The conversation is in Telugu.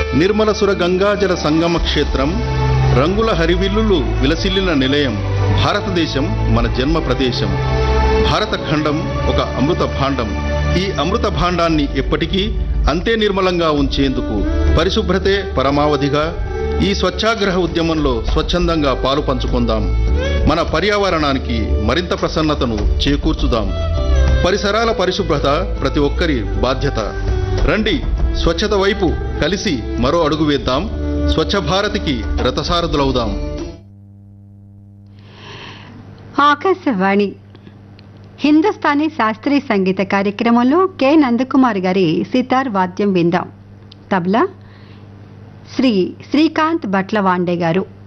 నిర్మలసుర గంగాజల సంగమ క్షేత్రం రంగుల హరివిల్లులు విలసిల్లిన నిలయం భారతదేశం మన జన్మ ప్రదేశం భారత ఖండం ఒక అమృత భాండం ఈ అమృత భాండాన్ని ఎప్పటికీ అంతే నిర్మలంగా ఉంచేందుకు పరిశుభ్రతే పరమావధిగా ఈ స్వచ్ఛాగ్రహ ఉద్యమంలో స్వచ్ఛందంగా పాలు పంచుకుందాం మన పర్యావరణానికి మరింత ప్రసన్నతను చేకూర్చుదాం పరిసరాల పరిశుభ్రత ప్రతి ఒక్కరి బాధ్యత రండి స్వచ్ఛత వైపు కలిసి మరో అడుగు వేద్దాం స్వచ్ఛ భారత్కి రథసారథులవుదాం ఆకాశవాణి హిందుస్థానీ శాస్త్రీయ సంగీత కార్యక్రమంలో కె నందకుమార్ గారి సితార్ వాద్యం విందాం తబలా శ్రీ శ్రీకాంత్ భట్ల వాండే గారు